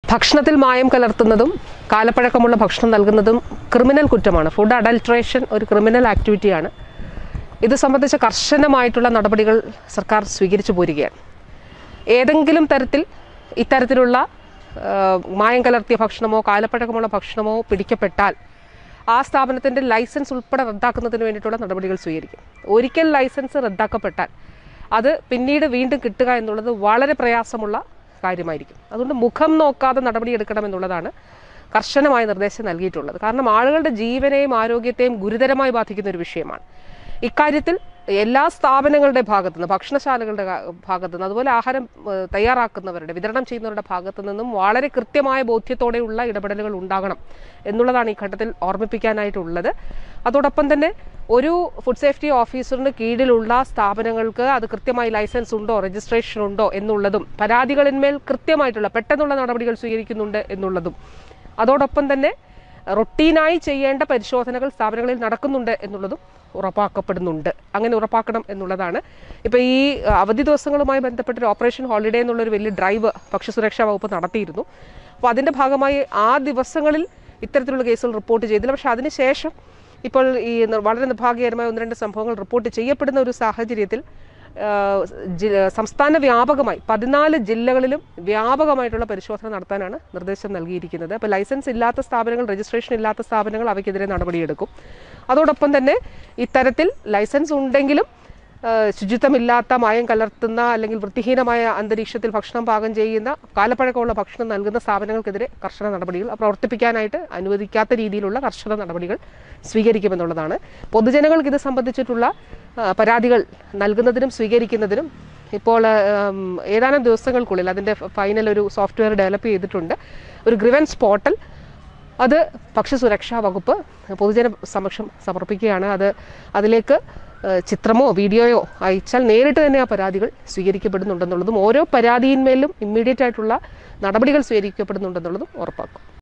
ഭക്ഷണത്തിൽ മായം കലർത്തുന്നതും കാലപ്പഴക്കമുള്ള ഭക്ഷണം നൽകുന്നതും ക്രിമിനൽ കുറ്റമാണ് ഫുഡ് അഡൾട്രേഷൻ ഒരു ക്രിമിനൽ ആക്ടിവിറ്റിയാണ് ഇത് സംബന്ധിച്ച കർശനമായിട്ടുള്ള നടപടികൾ സർക്കാർ സ്വീകരിച്ചു പോരുകയാണ് ഏതെങ്കിലും തരത്തിൽ ഇത്തരത്തിലുള്ള ആ, മായം കലർത്തിയ ഭക്ഷണമോ കാലപ്പഴക്കമുള്ള ഭക്ഷണമോ പിടിക്കപ്പെട്ടാൽ ആ സ്ഥാപനത്തിൻ്റെ ലൈസൻസ് ഉൾപ്പെടെ റദ്ദാക്കുന്നതിന് വേണ്ടിയിട്ടുള്ള നടപടികൾ സ്വീകരിക്കും ഒരിക്കൽ ലൈസൻസ് റദ്ദാക്കപ്പെട്ടാൽ അത് പിന്നീട് വീണ്ടും കിട്ടുക എന്നുള്ളത് വളരെ പ്രയാസമുള്ള കാര്യമായിരിക്കും അതുകൊണ്ട് മുഖം നോക്കാതെ നടപടിയെടുക്കണം എന്നുള്ളതാണ് കർശനമായ നിർദ്ദേശം നൽകിയിട്ടുള്ളത് കാരണം ആളുകളുടെ ജീവനെയും ആരോഗ്യത്തെയും ഗുരുതരമായി ബാധിക്കുന്ന ഒരു വിഷയമാണ് ഇക്കാര്യത്തിൽ എല്ലാ സ്ഥാപനങ്ങളുടെ ഭാഗത്തു നിന്ന് ഭക്ഷണശാലകളുടെ കാ- ഭാഗത്തു നിന്ന് അതുപോലെ ആഹാരം ഏഹ്, തയ്യാറാക്കുന്നവരുടെ വിതരണം ചെയ്യുന്നവരുടെ ഭാഗത്തു നിന്നും വളരെ കൃത്യമായ ബോധ്യത്തോടെയുള്ള ഇടപെടലുകൾ ഉണ്ടാകണം എന്നുള്ളതാണ് ഈ ഘട്ടത്തിൽ ഓർമ്മിപ്പിക്കാനായിട്ടുള്ളത് അതോടൊപ്പം തന്നെ ഒരു ഫുഡ് സേഫ്റ്റി ഓഫീസറിന് കീഴിലുള്ള സ്ഥാപനങ്ങൾക്ക് അത് കൃത്യമായി ലൈസൻസ് ഉണ്ടോ രജിസ്ട്രേഷൻ ഉണ്ടോ എന്നുള്ളതും പരാതികളിന്മേൽ കൃത്യമായിട്ടുള്ള പെട്ടെന്നുള്ള നടപടികൾ സ്വീകരിക്കുന്നുണ്ട് എന്നുള്ളതും അതോടൊപ്പം തന്നെ റൊട്ടീനായി ചെയ്യേണ്ട പരിശോധനകൾ സ്ഥാപനങ്ങളിൽ നടക്കുന്നുണ്ട് എന്നുള്ളതും ഉറപ്പാക്കപ്പെടുന്നുണ്ട് അങ്ങനെ ഉറപ്പാക്കണം എന്നുള്ളതാണ് ഇപ്പോൾ ഈ അഹ്, അവധി ദിവസങ്ങളുമായി ബന്ധപ്പെട്ട ഒരു ഓപ്പറേഷൻ ഹോളിഡേ എന്നുള്ളൊരു വലിയ ഡ്രൈവ് ഭക്ഷ്യസുരക്ഷാ വകുപ്പ് നടത്തിയിരുന്നു അപ്പോൾ അതിൻ്റെ ഭാഗമായി ആ ദിവസങ്ങളിൽ ഇത്തരത്തിലുള്ള കേസുകൾ റിപ്പോർട്ട് ചെയ്തില്ല പക്ഷേ അതിനുശേഷം ഇപ്പോൾ ഈ ന- വളരെ നിർഭാഗ്യകരമായ ഒന്ന് രണ്ട് സംഭവങ്ങൾ റിപ്പോർട്ട് ചെയ്യപ്പെടുന്ന ഒരു സാഹചര്യത്തിൽ ആഹ്, ജി- സംസ്ഥാന വ്യാപകമായി പതിനാല് ജില്ലകളിലും വ്യാപകമായിട്ടുള്ള പരിശോധന നടത്താനാണ് നിർദ്ദേശം നൽകിയിരിക്കുന്നത് അപ്പോൾ ലൈസൻസ് ഇല്ലാത്ത സ്ഥാപനങ്ങൾ രജിസ്ട്രേഷൻ ഇല്ലാത്ത സ്ഥാപനങ്ങൾ അവയ്ക്കെതിരെ നടപടിയെടുക്കും അതോടൊപ്പം തന്നെ ഇത്തരത്തിൽ ലൈസൻസ് ഉണ്ടെങ്കിലും ആഹ്, ശുചിത്വമില്ലാത്ത മായം കലർത്തുന്ന അല്ലെങ്കിൽ വൃത്തിഹീനമായ അന്തരീക്ഷത്തിൽ ഭക്ഷണം പാകം ചെയ്യുന്ന കാലപ്പഴക്കമുള്ള ഭക്ഷണം നൽകുന്ന സ്ഥാപനങ്ങൾക്കെതിരെ കർശന നടപടികൾ പ്രവർത്തിപ്പിക്കാനായിട്ട് അനുവദിക്കാത്ത രീതിയിലുള്ള കർശന നടപടികൾ സ്വീകരിക്കുമെന്നുള്ളതാണ് പൊതുജനങ്ങൾക്ക് ഇത് സംബന്ധിച്ചിട്ടുള്ള ആ, പരാതികൾ നൽകുന്നതിനും സ്വീകരിക്കുന്നതിനും ഇപ്പോൾ ആം, ഏതാനും ദിവസങ്ങൾക്കുള്ളിൽ അതിൻ്റെ ഫൈനൽ ഒരു സോഫ്റ്റ്വെയർ ഡെവലപ്പ് ചെയ്തിട്ടുണ്ട് ഒരു ഗ്രിവൻസ് പോർട്ടൽ അത് ഭക്ഷ്യസുരക്ഷാ വകുപ്പ് പൊതുജന സമക്ഷം സമർപ്പിക്കുകയാണ് അത് അതിലേക്ക് ഏഹ്, ചിത്രമോ വീഡിയോയോ അയച്ചാൽ നേരിട്ട് തന്നെ ആ പരാതികൾ സ്വീകരിക്കപ്പെടുന്നുണ്ടെന്നുള്ളതും ഓരോ പരാതിയിന്മേലും ഇമ്മീഡിയറ്റ് ആയിട്ടുള്ള നടപടികൾ സ്വീകരിക്കപ്പെടുന്നുണ്ടെന്നുള്ളതും ഉറപ്പാക്കും